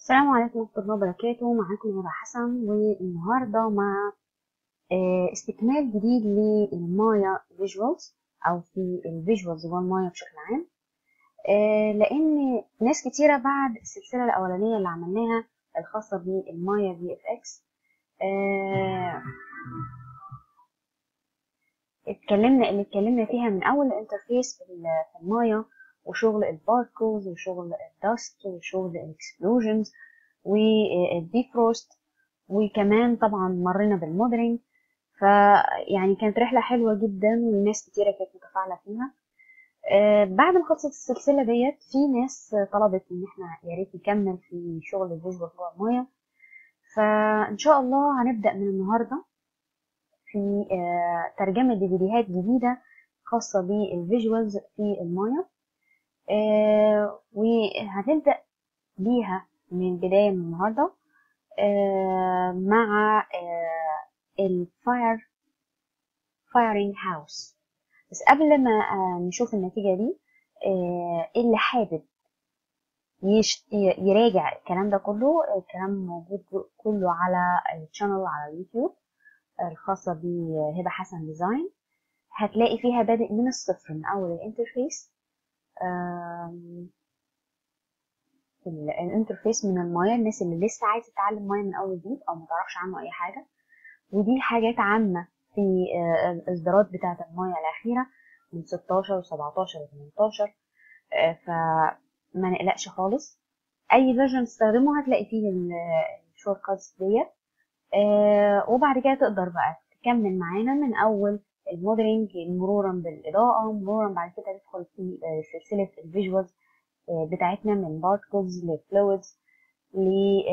السلام عليكم ورحمة الله وبركاته معاكم هبة حسن والنهاردة مع آه، استكمال جديد للمايا فيجوالز أو في الفيجوالز جوه المايا بشكل عام آه، لأن ناس كتيرة بعد السلسلة الأولانية اللي عملناها الخاصة بالمايا في اف اكس اتكلمنا اللي اتكلمنا فيها من أول الانترفيس في ال- في المايا وشغل الباركلز وشغل الدست وشغل الاكسبلوجنز والديفروست وكمان طبعا مرينا بالموديلنج فيعني كانت رحلة حلوة جدا والناس كتيرة كانت متفاعلة فيها آه، بعد ما خلصت السلسلة ديت في ناس طلبت ان احنا يا ريت نكمل في شغل الفيجوال جوه المايه فان شاء الله هنبدأ من النهاردة في آه، ترجمة فيديوهات جديدة خاصة بالفيجوالز في المايه آه، وهنبدأ بيها من البداية من النهاردة آه، مع الفاير فايرنج هاوس بس قبل ما آه، نشوف النتيجة دي آه، اللي حابب يش... ي- يراجع الكلام ده كله الكلام موجود جو- كله على الشانل على اليوتيوب الخاصة بهبة حسن ديزاين هتلاقي فيها بادئ من الصفر من أول الانترفيس آم، ال- الانترفيس من المايا الناس اللي لسه عايزة تتعلم مايا من أول جديد أو متعرفش عنه أي حاجة ودي حاجات عامة في آه، الإصدارات بتاعة المايا الأخيرة من 16 و17 و18 فما نقلقش خالص أي فيرجن تستخدمه هتلاقي فيه الشورت كاتس ديت آه، وبعد كده تقدر بقى تكمل معانا من أول الموديلنج مرورا بالإضاءة مرورا بعد كده تدخل في آه، سلسلة الفيجوالز بتاعتنا من بارتكلز لفلويدز ل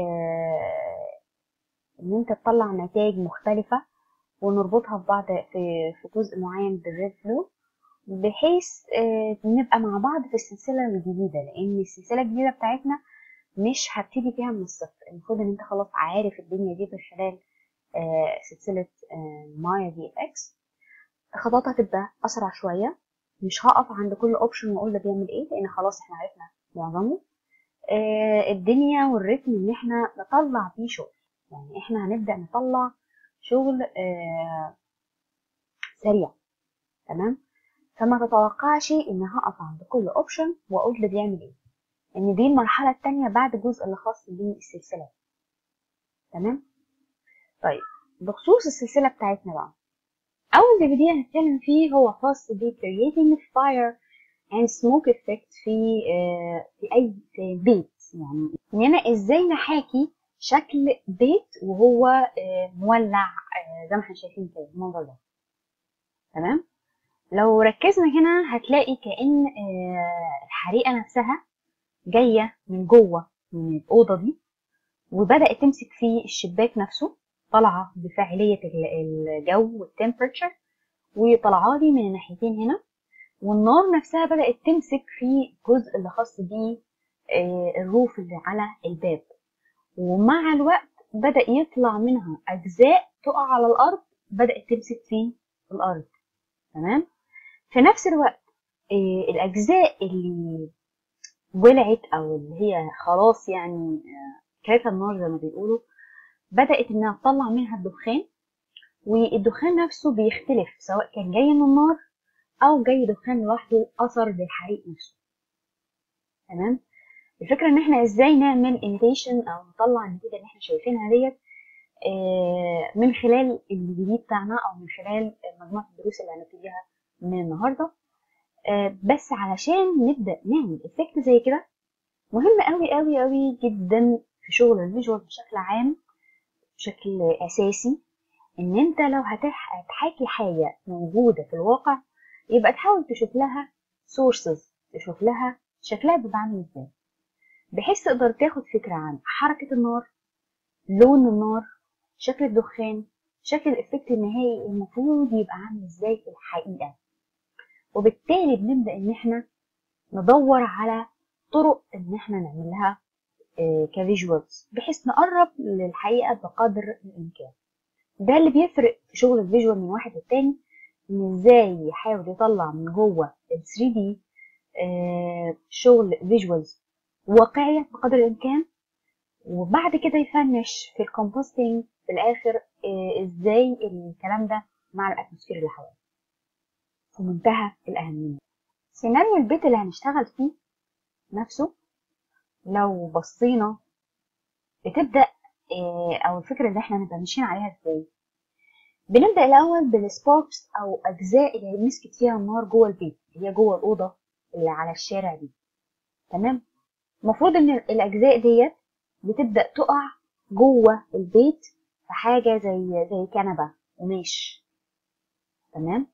آه، ان انت تطلع نتائج مختلفة ونربطها في بعض في في جزء معين بالريد فلو بحيث آه، نبقى مع بعض في السلسلة الجديدة لأن السلسلة الجديدة بتاعتنا مش هبتدي فيها من الصفر المفروض ان انت خلاص عارف الدنيا دي من خلال آه، سلسلة مايا في اف اكس خطواتها هتبقى أسرع شوية مش هقف عند كل اوبشن واقول ده بيعمل ايه لان خلاص احنا عرفنا معظمه آه، الدنيا والريتم ان احنا نطلع فيه شغل يعني احنا هنبدأ نطلع شغل آه، سريع تمام فما تتوقعش ان هقف عند كل اوبشن واقول ده بيعمل ايه ان دي المرحلة التانية بعد الجزء اللي خاص بالسلسلة تمام طيب بخصوص السلسلة بتاعتنا بقى أول فيديو هنتكلم فيه هو خاص ب creating fire and smoke effect في آه، في أي في بيت يعني إننا إزاي نحاكي شكل بيت وهو آه، مولع آه، زي ما احنا شايفين كده المنظر ده تمام لو ركزنا هنا هتلاقي كأن آه، الحريقة نفسها جاية من جوه من الأوضة دي وبدأت تمسك في الشباك نفسه طالعة بفاعلية ال- الجو والتمبريتشر وطالعة لي من الناحيتين هنا والنار نفسها بدأت تمسك في الجزء اللي خاص بيه آه، الروف اللي على الباب ومع الوقت بدأ يطلع منها أجزاء تقع على الأرض بدأت تمسك في الأرض تمام في نفس الوقت آه، الأجزاء اللي ولعت أو اللي هي خلاص يعني آه، كانت النار زي ما بيقولوا بدأت إنها تطلع منها الدخان والدخان نفسه بيختلف سواء كان جاي من النار أو جاي دخان لوحده أثر بالحريق نفسه تمام الفكرة إن إحنا إزاي نعمل imitation أو نطلع النتيجة اللي إحنا شايفينها ديت آه، من خلال الفيديو بتاعنا أو من خلال مجموعة الدروس اللي هنبتديها من النهاردة آه، بس علشان نبدأ نعمل إفكت زي كده مهم أوي أوي أوي جدا في شغل الفيجوال بشكل عام بشكل أساسي إن أنت لو هتح- هتحاكي حاجة موجودة في الواقع يبقى تحاول تشوف لها sources تشوف لها شكلها بيبقى عامل ازاي بحيث تقدر تاخد فكرة عن حركة النار لون النار شكل الدخان شكل الإفكت النهائي المفروض يبقى عامل ازاي في الحقيقة وبالتالي بنبدأ إن احنا ندور على طرق إن احنا نعملها كفيجوالز بحيث نقرب للحقيقة بقدر الإمكان ده اللي بيفرق في شغل الفيجوال من واحد للتاني إن ازاي يحاول يطلع من جوه ال 3D آه، شغل فيجوالز واقعية بقدر الإمكان وبعد كده يفنش في الكومبوستنج في الاخر آه، ازاي الكلام ده مع الاتموسفير اللي حواليه في منتهى الاهميه سيناريو البيت اللي هنشتغل فيه نفسه لو بصينا بتبدا آه، او الفكره اللي احنا نبقى ماشيين عليها ازاي بنبدا الاول بالسباركس او اجزاء اللي مسكت فيها النار جوه البيت اللي هي جوه الاوضه اللي على الشارع دي تمام المفروض ان الاجزاء ديت بتبدا تقع جوه البيت في حاجه زي زي كنبه قماش تمام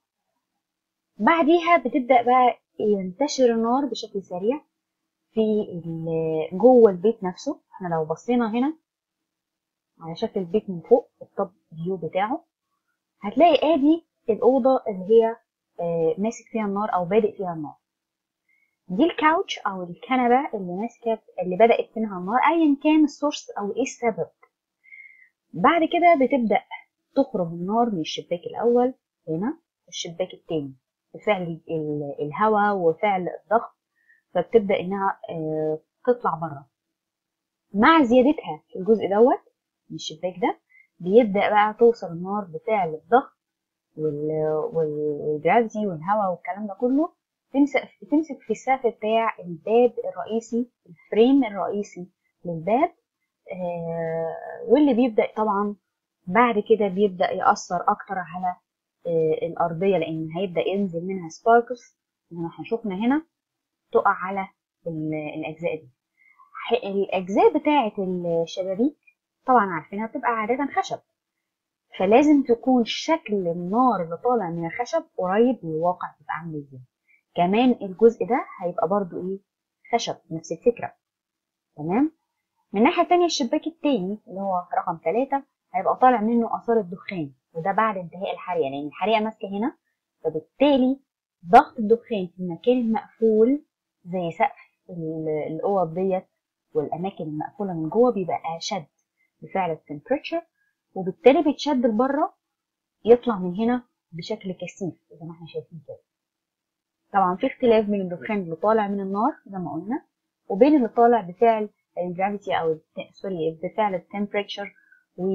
بعديها بتبدا بقى ينتشر النار بشكل سريع في ال- جوه البيت نفسه احنا لو بصينا هنا على شكل البيت من فوق التوب فيو بتاعه هتلاقي ادي الاوضه اللي هي آه، ماسك فيها النار او بادئ فيها النار دي الكاوتش او الكنبه اللي ماسكه اللي بدات منها النار ايا كان السورس او ايه السبب بعد كده بتبدا تخرج النار من الشباك الاول هنا الشباك التاني بفعل ال- الهواء وفعل الضغط فبتبدا انها آه، تطلع بره مع زيادتها في الجزء دوت من الشباك ده بيبدا بقى توصل النار بفعل الضغط وال- وال- والجرافيتي والهواء والكلام ده كله تمسك تمسك في السقف بتاع الباب الرئيسي الفريم الرئيسي للباب آه، واللي بيبدأ طبعا بعد كده بيبدأ يأثر أكتر على آه، الأرضية لأن هيبدأ ينزل منها سباركس زي ما احنا شفنا هنا تقع على ال- الأجزاء دي ح- الأجزاء بتاعة الشبابيك طبعا عارفينها بتبقى عادة خشب فلازم تكون شكل النار اللي طالع من الخشب قريب من الواقع تبقى عامل ازاي كمان الجزء ده هيبقى برضو ايه خشب نفس الفكرة تمام من الناحية التانية الشباك التاني اللي هو رقم ثلاثة هيبقى طالع منه آثار الدخان وده بعد انتهاء الحريقة لأن الحريقة ماسكة هنا فبالتالي ضغط الدخان في المكان المقفول زي سقف ال- الأوض ديت والأماكن المقفولة من جوه بيبقى أشد بفعل التمبريتشر وبالتالي بيتشد لبره يطلع من هنا بشكل كثيف زي ما احنا شايفين كده طبعا في اختلاف بين الدخان اللي طالع من النار زي ما قلنا وبين اللي طالع بفعل الجرافيتي او الت- سوري بفعل التمبريتشر و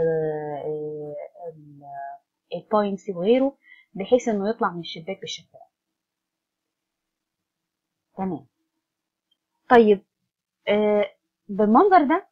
البوينتس وغيره بحيث انه يطلع من الشباك بالشكل ده تمام طيب آه، بالمنظر ده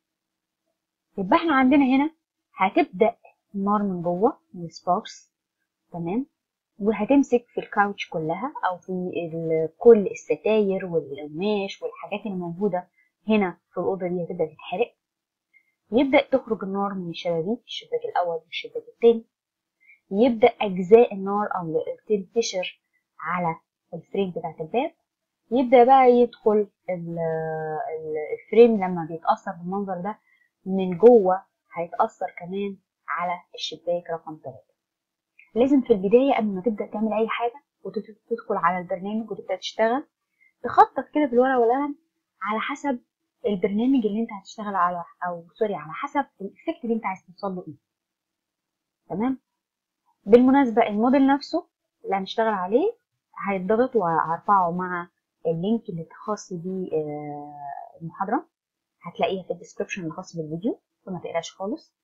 يبقى احنا عندنا هنا هتبدأ النار من جوه من السباركس تمام وهتمسك في الكاوتش كلها او في ال- كل الستاير والقماش والحاجات اللي موجوده هنا في الاوضه دي هتبدا تتحرق يبدا تخرج النار من الشبابيك الشباك الاول والشباك التاني يبدا اجزاء النار او تنتشر على الفريم بتاعت الباب يبدا بقى يدخل ال- ال- الفريم لما بيتاثر بالمنظر ده من جوه هيتاثر كمان على الشباك رقم 3 لازم في البداية قبل ما تبدأ تعمل أي حاجة وتدخل على البرنامج وتبدأ تشتغل تخطط كده بالورقة والقلم على حسب البرنامج اللي انت هتشتغل على أو سوري على حسب الإفكت اللي انت عايز توصل له ايه تمام بالمناسبة الموديل نفسه اللي هنشتغل عليه هيتضغط وهرفعه مع اللينك اللي خاص بالمحاضرة هتلاقيها في الديسكربشن الخاص بالفيديو فما تقلقش خالص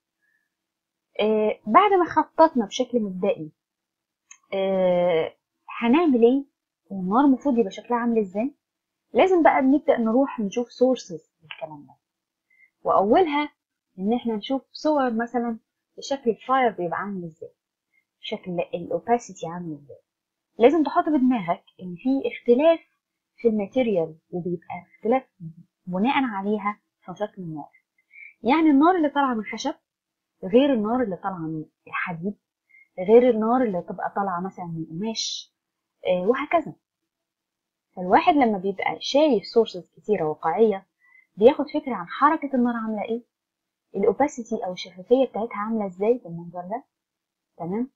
آه، بعد ما خططنا بشكل مبدئي آه، هنعمل ايه والنار المفروض يبقى شكلها عامل ازاي لازم بقى نبدأ نروح نشوف سورسز للكلام ده واولها ان احنا نشوف صور مثلا بشكل الفاير بيبقى عامل ازاي شكل الاوباسيتي عامل ازاي لازم تحط في دماغك ان في اختلاف في الماتيريال وبيبقى اختلاف بناء عليها في شكل النار يعني النار اللي طالعه من خشب غير النار اللي طالعه من الحديد غير النار اللي تبقى طالعه مثلا من قماش آه، وهكذا فالواحد لما بيبقى شايف سورسز كتيره واقعيه بياخد فكره عن حركه النار عامله ايه الاوباسيتي او الشفافيه بتاعتها عامله ازاي بالمنظر ده تمام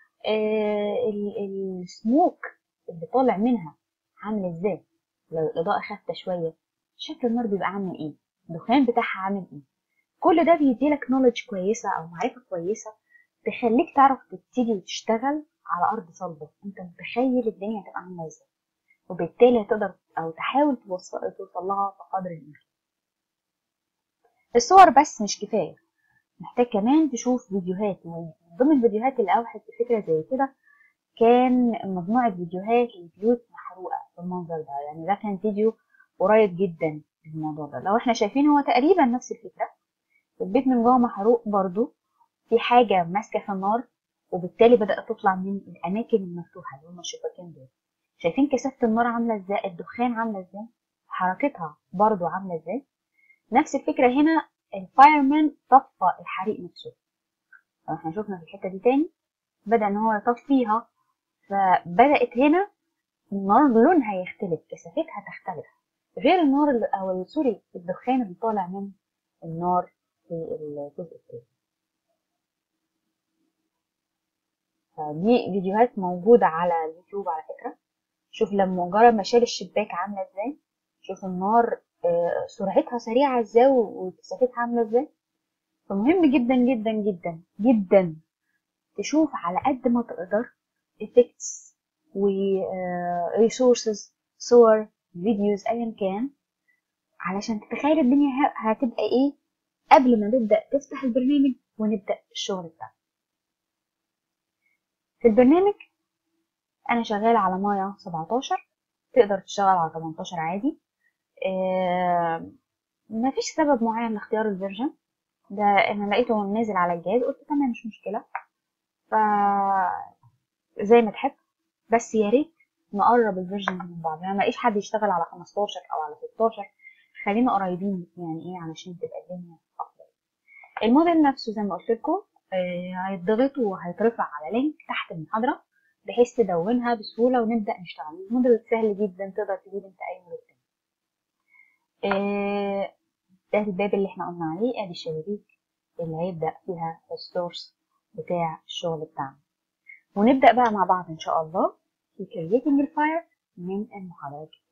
آه السموك اللي طالع منها عامل ازاي لو الاضاءه خافته شويه شكل النار بيبقى عامل ايه الدخان بتاعها عامل ايه كل ده بيديلك نولج كويسه او معرفه كويسه تخليك تعرف تبتدي وتشتغل على ارض صلبه انت متخيل الدنيا هتبقى عامله ازاي وبالتالي هتقدر او تحاول توصل توصل لها بقدر الامكان الصور بس مش كفاية محتاج كمان تشوف فيديوهات ومن ضمن الفيديوهات اللي أوحت بفكرة زي كده كان مجموعة فيديوهات لبيوت محروقة بالمنظر ده يعني ده كان فيديو قريب جدا للموضوع ده لو احنا شايفين هو تقريبا نفس الفكرة البيت من جوه محروق برضو في حاجة ماسكة في النار وبالتالي بدأت تطلع من الأماكن المفتوحة اللي هما الشباكين دول شايفين كثافة النار عاملة ازاي الدخان عاملة ازاي حركتها برضو عاملة ازاي نفس الفكرة هنا الفايرمان طفى الحريق نفسه احنا شفنا في الحتة دي تاني بدأ ان هو يطفيها فبدأت هنا النار لونها يختلف كثافتها تختلف غير النار اللي او سوري الدخان اللي طالع من النار في الجزء الثاني فدي فيديوهات موجودة على اليوتيوب على فكرة شوف لما مجرد ما شال الشباك عاملة ازاي شوف النار سرعتها سريعة ازاي وكثافتها عاملة ازاي فمهم جدا جدا جدا جدا تشوف على قد ما تقدر effects و resources صور فيديوز ايا كان علشان تتخيل الدنيا هتبقى ايه قبل ما نبدأ تفتح البرنامج ونبدأ الشغل بتاعنا في البرنامج انا شغالة على مايا 17 تقدر تشتغل على 18 عادي آه مفيش سبب معين لاختيار الفيرجن ده انا لقيته نازل على الجهاز قلت تمام مش مشكلة ف زي ما تحب بس يا ريت نقرب الفيرجن من بعض يعني ما الاقيش حد يشتغل على 15 او على 16 خلينا قريبين يعني ايه علشان تبقى الدنيا افضل الموديل نفسه زي ما قلت لكم هيتضغط وهيترفع على لينك تحت المحاضرة بحيث تدونها بسهولة ونبدأ نشتغل الموديل سهل جدا تقدر تجيب انت اي موديل تاني ده الباب اللي احنا قلنا عليه ادي الشبابيك اللي هيبدأ فيها السورس بتاع الشغل بتاعنا ونبدأ بقى مع بعض ان شاء الله في creating الفاير من المحاضرة